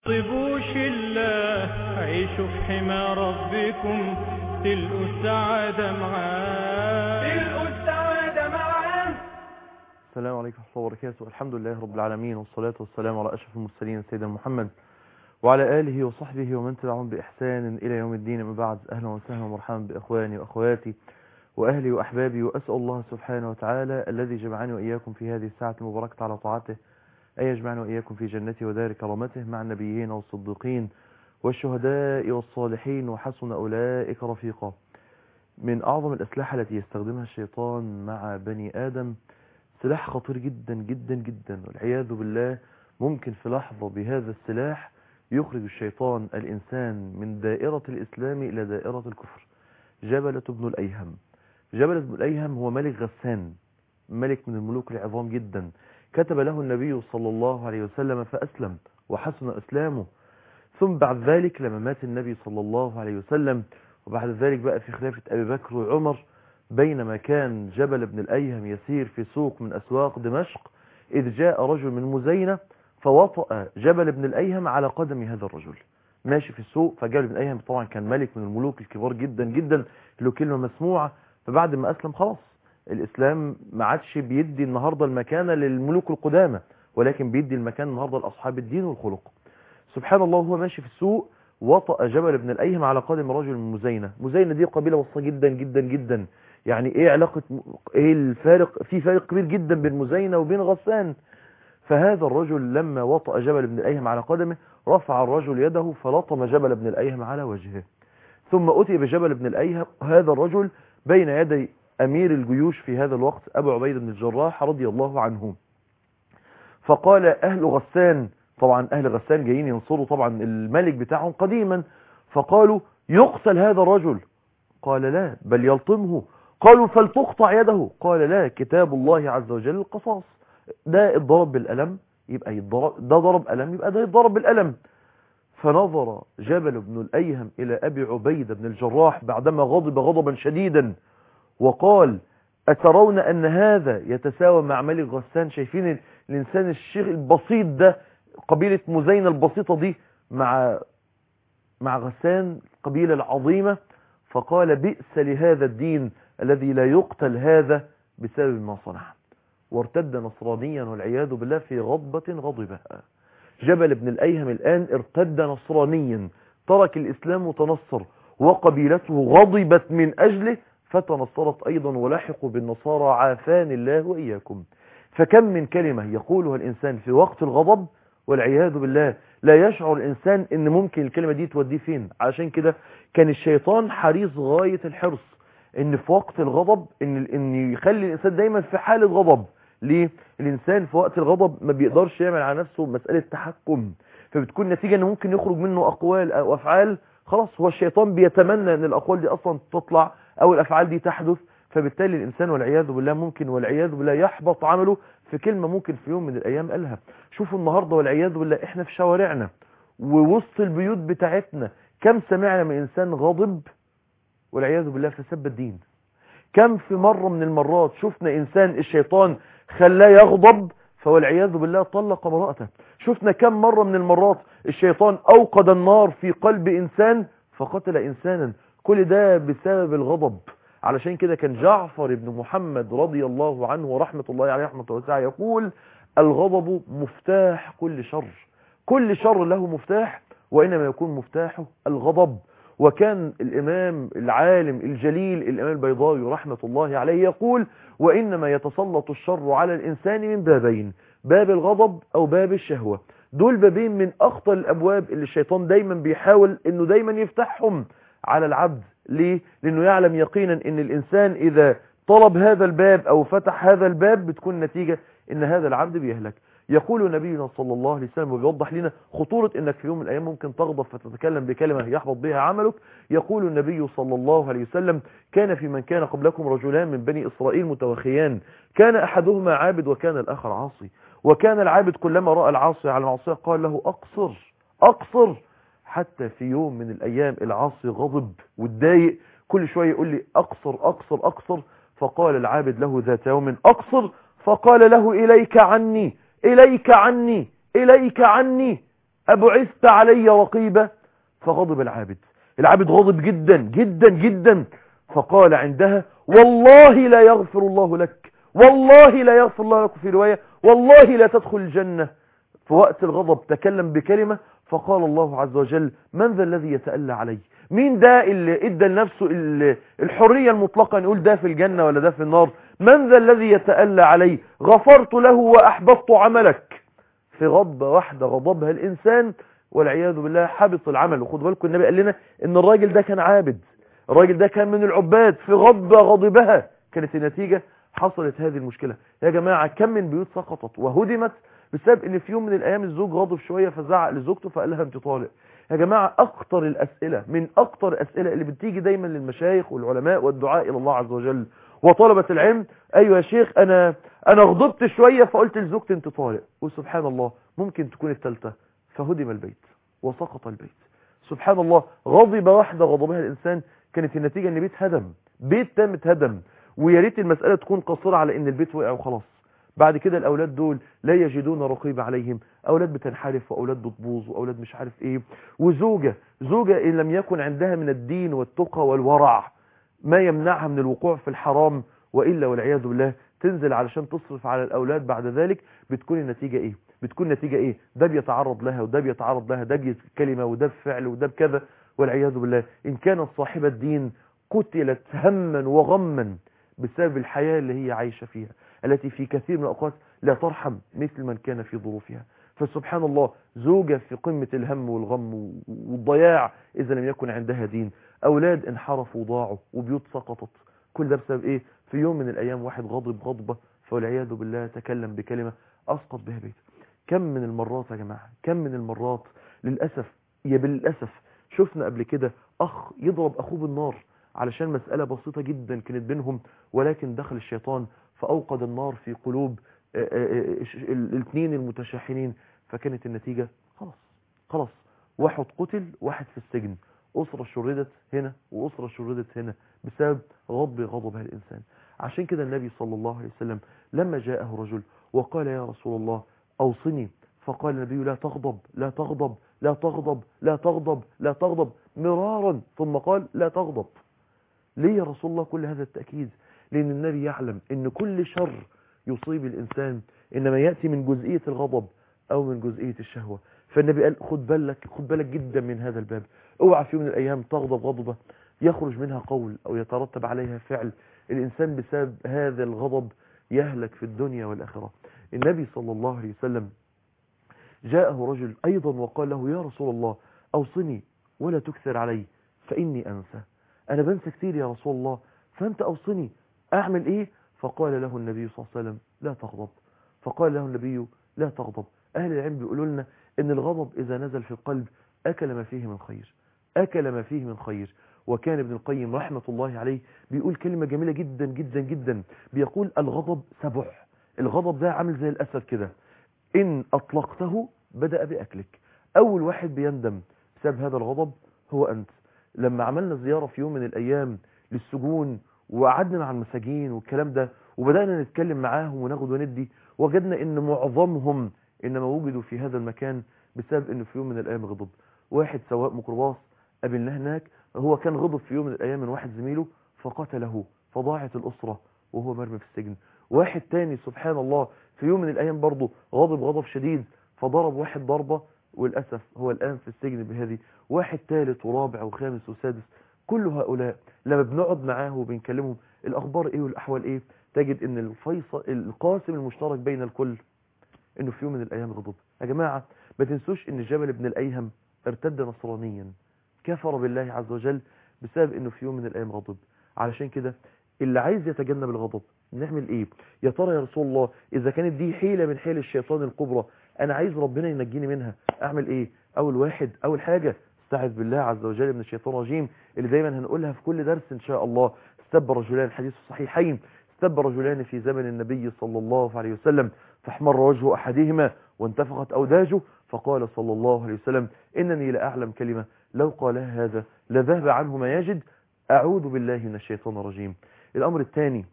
طيبوش الله عيشوا في حمى ربكم تلقوا السعادة معاه تلقوا السعادة معاه السلام عليكم ورحمة الله وبركاته الحمد لله رب العالمين والصلاة والسلام على أشرف المرسلين سيدنا محمد وعلى آله وصحبه ومن تبعهم بإحسان إلى يوم الدين من بعد أهلا وسهلا ومرحبا بإخواني وأخواتي وأهلي وأحبابي وأسأل الله سبحانه وتعالى الذي جمعني وإياكم في هذه الساعة المباركة على طاعته أن يجمعنا وإياكم في جنته ودار كرامته مع النبيين والصديقين والشهداء والصالحين وحسن أولئك رفيقا من أعظم الأسلحة التي يستخدمها الشيطان مع بني آدم سلاح خطير جدا جدا جدا والعياذ بالله ممكن في لحظة بهذا السلاح يخرج الشيطان الإنسان من دائرة الإسلام إلى دائرة الكفر جبلة بن الأيهم جبلة بن الأيهم هو ملك غسان ملك من الملوك العظام جدا كتب له النبي صلى الله عليه وسلم فأسلم وحسن إسلامه ثم بعد ذلك لما مات النبي صلى الله عليه وسلم وبعد ذلك بقى في خلافة أبي بكر وعمر بينما كان جبل بن الأيهم يسير في سوق من أسواق دمشق إذ جاء رجل من مزينة فوطأ جبل بن الأيهم على قدم هذا الرجل ماشي في السوق فجبل بن الأيهم طبعا كان ملك من الملوك الكبار جدا جدا له كلمة مسموعة فبعد ما أسلم خلاص الإسلام ما عادش بيدي النهاردة المكانة للملوك القدامى ولكن بيدي المكان النهاردة لأصحاب الدين والخلق سبحان الله هو ماشي في السوق وطأ جبل بن الأيهم على قدم رجل من مزينة مزينة دي قبيلة وسطى جدا جدا جدا يعني ايه علاقة ايه الفارق في فارق كبير جدا بين مزينة وبين غسان فهذا الرجل لما وطأ جبل بن الأيهم على قدمه رفع الرجل يده فلطم جبل بن الأيهم على وجهه ثم أتي بجبل بن الأيهم هذا الرجل بين يدي أمير الجيوش في هذا الوقت أبو عبيد بن الجراح رضي الله عنه فقال أهل غسان طبعا أهل غسان جايين ينصروا طبعا الملك بتاعهم قديما فقالوا يقتل هذا الرجل قال لا بل يلطمه قالوا فلتقطع يده قال لا كتاب الله عز وجل القصاص ده اتضرب بالألم يبقى يتضرب ده ضرب ألم يبقى ده يتضرب بالألم فنظر جبل بن الأيهم إلى أبي عبيدة بن الجراح بعدما غضب غضبا شديدا وقال أترون أن هذا يتساوى مع ملك غسان شايفين الإنسان الشيخ البسيط ده قبيلة مزينة البسيطة دي مع مع غسان القبيلة العظيمة فقال بئس لهذا الدين الذي لا يقتل هذا بسبب ما صنع وارتد نصرانيا والعياذ بالله في غضبة غضبها جبل بن الأيهم الآن ارتد نصرانيا ترك الإسلام وتنصر وقبيلته غضبت من أجله فتنصرت أيضا ولحقوا بالنصارى عافان الله وإياكم فكم من كلمة يقولها الإنسان في وقت الغضب والعياذ بالله لا يشعر الإنسان إن ممكن الكلمة دي توديه فين علشان كده كان الشيطان حريص غاية الحرص إن في وقت الغضب إن, إن يخلي الإنسان دايما في حالة غضب ليه الإنسان في وقت الغضب ما بيقدرش يعمل على نفسه مسألة تحكم فبتكون نتيجة إنه ممكن يخرج منه أقوال أو أفعال خلاص هو الشيطان بيتمنى إن الأقوال دي أصلا تطلع أو الأفعال دي تحدث فبالتالي الإنسان والعياذ بالله ممكن والعياذ بالله يحبط عمله في كلمة ممكن في يوم من الأيام قالها شوفوا النهاردة والعياذ بالله إحنا في شوارعنا ووسط البيوت بتاعتنا كم سمعنا من إنسان غاضب والعياذ بالله فسب الدين كم في مرة من المرات شفنا إنسان الشيطان خلاه يغضب فوالعياذ بالله طلق امرأته شفنا كم مرة من المرات الشيطان أوقد النار في قلب إنسان فقتل إنسانا كل ده بسبب الغضب علشان كده كان جعفر بن محمد رضي الله عنه ورحمة الله عليه رحمة واسعة يقول الغضب مفتاح كل شر كل شر له مفتاح وإنما يكون مفتاحه الغضب وكان الإمام العالم الجليل الإمام البيضاوي رحمة الله عليه يقول وإنما يتسلط الشر على الإنسان من بابين باب الغضب أو باب الشهوة دول بابين من أخطر الأبواب اللي الشيطان دايما بيحاول أنه دايما يفتحهم على العبد ليه؟ لأنه يعلم يقينا أن الإنسان إذا طلب هذا الباب أو فتح هذا الباب بتكون نتيجة أن هذا العبد بيهلك يقول نبينا صلى الله عليه وسلم وبيوضح لنا خطورة انك في يوم من الايام ممكن تغضب فتتكلم بكلمة يحبط بها عملك يقول النبي صلى الله عليه وسلم كان في من كان قبلكم رجلان من بني اسرائيل متوخيان كان احدهما عابد وكان الاخر عاصي وكان العابد كلما رأى العاصي على المعصية قال له اقصر اقصر حتى في يوم من الايام العاصي غضب واتضايق كل شوية يقول لي اقصر اقصر اقصر فقال العابد له ذات يوم اقصر فقال له اليك عني إليك عني إليك عني أبعثت علي رقيبا فغضب العابد العابد غضب جدا جدا جدا فقال عندها والله لا يغفر الله لك والله لا يغفر الله لك في رواية والله لا تدخل الجنة في وقت الغضب تكلم بكلمة فقال الله عز وجل من ذا الذي يتألى علي مين ده اللي ادى لنفسه الحرية المطلقة نقول ده في الجنة ولا ده في النار من ذا الذي يتألى علي غفرت له وأحبطت عملك في غضبة واحدة غضبها الإنسان والعياذ بالله حبط العمل وخد بالكم النبي قال لنا ان الراجل ده كان عابد الراجل ده كان من العباد في غضبة غضبها كانت النتيجة حصلت هذه المشكلة يا جماعة كم من بيوت سقطت وهدمت بسبب ان في يوم من الايام الزوج غضب شوية فزعق لزوجته فقال لها انت طالق يا جماعة اكتر الاسئلة من اكتر الاسئلة اللي بتيجي دايما للمشايخ والعلماء والدعاء الى الله عز وجل وطلبة العلم ايوه يا شيخ انا انا غضبت شوية فقلت لزوجتي انت طالق وسبحان الله ممكن تكون الثالثه فهدم البيت وسقط البيت سبحان الله غضب واحدة غضبها الإنسان كانت النتيجة ان بيت هدم بيت تام اتهدم ويا ريت المسألة تكون قصيرة على ان البيت وقع وخلاص بعد كده الأولاد دول لا يجدون رقيب عليهم أولاد بتنحرف وأولاد بتبوظ وأولاد مش عارف إيه وزوجة زوجة إن لم يكن عندها من الدين والتقى والورع ما يمنعها من الوقوع في الحرام وإلا والعياذ بالله تنزل علشان تصرف على الأولاد بعد ذلك بتكون النتيجة إيه بتكون نتيجة ايه ده بيتعرض لها وده بيتعرض لها ده بكلمة وده بفعل وده بكذا والعياذ بالله ان كانت صاحبة دين قتلت هما وغما بسبب الحياة اللي هي عايشة فيها التي في كثير من الأوقات لا ترحم مثل من كان في ظروفها فسبحان الله زوجة في قمة الهم والغم والضياع إذا لم يكن عندها دين أولاد انحرفوا وضاعوا وبيوت سقطت كل ده بسبب إيه في يوم من الأيام واحد غضب غضبة فالعياذ بالله تكلم بكلمة أسقط بها بيته كم من المرات يا جماعة كم من المرات للأسف يا بالأسف شفنا قبل كده أخ يضرب أخوه بالنار علشان مسألة بسيطة جدا كانت بينهم ولكن دخل الشيطان فأوقد النار في قلوب الاثنين المتشاحنين فكانت النتيجة خلاص خلاص واحد قتل واحد في السجن أسرة شردت هنا وأسرة شردت هنا بسبب غضب غضبها الإنسان عشان كده النبي صلى الله عليه وسلم لما جاءه رجل وقال يا رسول الله أوصني فقال النبي لا تغضب لا تغضب لا تغضب لا تغضب لا تغضب مرارا ثم قال لا تغضب ليه يا رسول الله كل هذا التأكيد لأن النبي يعلم أن كل شر يصيب الإنسان إنما يأتي من جزئية الغضب أو من جزئية الشهوة فالنبي قال خد بالك خد بالك جدا من هذا الباب اوعى في يوم من الأيام تغضب غضبة يخرج منها قول أو يترتب عليها فعل الإنسان بسبب هذا الغضب يهلك في الدنيا والآخرة النبي صلى الله عليه وسلم جاءه رجل أيضا وقال له يا رسول الله أوصني ولا تكثر علي فإني أنسى أنا بنسى كثير يا رسول الله فأنت أوصني أعمل إيه فقال له النبي صلى الله عليه وسلم لا تغضب فقال له النبي لا تغضب أهل العلم بيقولوا لنا إن الغضب إذا نزل في القلب أكل ما فيه من خير أكل ما فيه من خير وكان ابن القيم رحمة الله عليه بيقول كلمة جميلة جدا جدا جدا بيقول الغضب سبع الغضب ده عامل زي الأسد كده إن أطلقته بدأ بأكلك أول واحد بيندم بسبب هذا الغضب هو أنت لما عملنا زيارة في يوم من الأيام للسجون وقعدنا مع المساجين والكلام ده وبدأنا نتكلم معاهم وناخد وندي وجدنا ان معظمهم انما وجدوا في هذا المكان بسبب انه في يوم من الايام غضب واحد سواق ميكروباص قابلناه هناك هو كان غضب في يوم من الايام من واحد زميله فقتله فضاعت الاسرة وهو مرمي في السجن واحد تاني سبحان الله في يوم من الايام برضه غضب غضب شديد فضرب واحد ضربة وللأسف هو الآن في السجن بهذه واحد ثالث ورابع وخامس وسادس كل هؤلاء لما بنقعد معاه وبنكلمهم الأخبار إيه والأحوال إيه تجد ان الفيصل القاسم المشترك بين الكل انه في يوم من الايام غضب يا جماعة ما تنسوش ان جبل بن الايهم ارتد نصرانيا كفر بالله عز وجل بسبب انه في يوم من الايام غضب علشان كده اللي عايز يتجنب الغضب نعمل ايه يا ترى يا رسول الله اذا كانت دي حيلة من حيل الشيطان الكبرى انا عايز ربنا ينجيني منها اعمل ايه اول واحد اول حاجة استعذ بالله عز وجل من الشيطان الرجيم اللي دايما هنقولها في كل درس ان شاء الله استب رجلان حديث الصحيحين استب رجلان في زمن النبي صلى الله عليه وسلم فاحمر وجه أحدهما وانتفخت أوداجه فقال صلى الله عليه وسلم إنني لأعلم كلمة لو قالها هذا لذهب عنه ما يجد أعوذ بالله من الشيطان الرجيم الأمر الثاني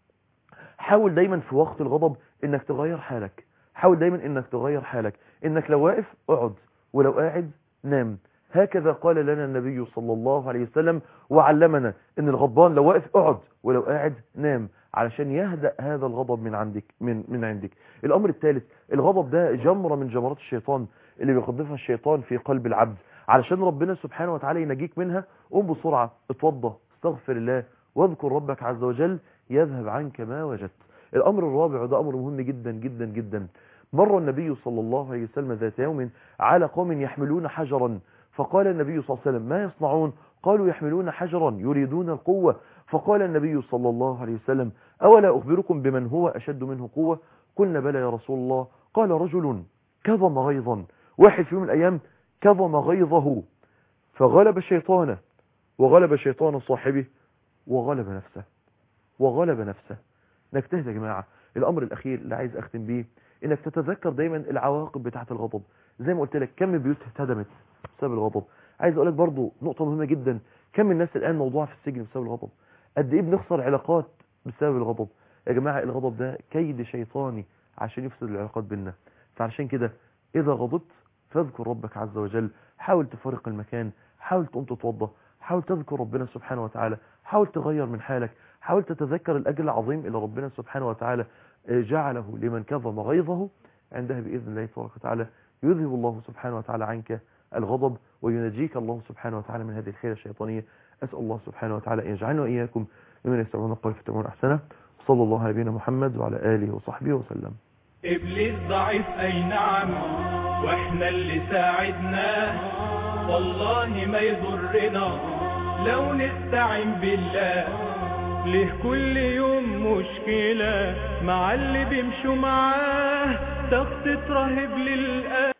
حاول دايما في وقت الغضب إنك تغير حالك حاول دايما إنك تغير حالك إنك لو واقف اقعد ولو قاعد نام هكذا قال لنا النبي صلى الله عليه وسلم وعلمنا ان الغضبان لو واقف اقعد ولو قاعد نام علشان يهدأ هذا الغضب من عندك من من عندك الامر الثالث الغضب ده جمرة من جمرات الشيطان اللي بيقذفها الشيطان في قلب العبد علشان ربنا سبحانه وتعالى ينجيك منها قوم بسرعة اتوضى استغفر الله واذكر ربك عز وجل يذهب عنك ما وجدت الامر الرابع وده امر مهم جدا جدا جدا مر النبي صلى الله عليه وسلم ذات يوم على قوم يحملون حجرا فقال النبي صلى الله عليه وسلم ما يصنعون قالوا يحملون حجرا يريدون القوة فقال النبي صلى الله عليه وسلم أولا أخبركم بمن هو أشد منه قوة قلنا بلى يا رسول الله قال رجل كظم غيظا واحد في يوم من الأيام كظم غيظه فغلب شيطانه وغلب شيطان صاحبه وغلب نفسه وغلب نفسه نجتهد يا جماعة الأمر الأخير اللي عايز أختم بيه إنك تتذكر دايما العواقب بتاعة الغضب زي ما قلت لك كم بيوت اتهدمت بسبب الغضب عايز أقول لك برضو نقطة مهمة جدا كم الناس الآن موضوع في السجن بسبب الغضب قد إيه بنخسر علاقات بسبب الغضب يا جماعة الغضب ده كيد شيطاني عشان يفسد العلاقات بيننا فعشان كده إذا غضبت فاذكر ربك عز وجل حاول تفرق المكان حاول تقوم تتوضى حاول تذكر ربنا سبحانه وتعالى حاول تغير من حالك حاول تتذكر الأجر العظيم اللي ربنا سبحانه وتعالى جعله لمن كظم غيظه عندها بإذن الله تبارك وتعالى يذهب الله سبحانه وتعالى عنك الغضب وينجيك الله سبحانه وتعالى من هذه الخيرة الشيطانية أسأل الله سبحانه وتعالى أن يجعلنا وإياكم ممن يستمعون القول فتمون أحسنه وصلى الله على نبينا محمد وعلى آله وصحبه وسلم إبليس ضعيف أي نعم وإحنا اللي ساعدناه والله ما يضرنا لو نستعين بالله ليه كل يوم مشكلة مع اللي بيمشوا معاه تخطيط رهيب للآن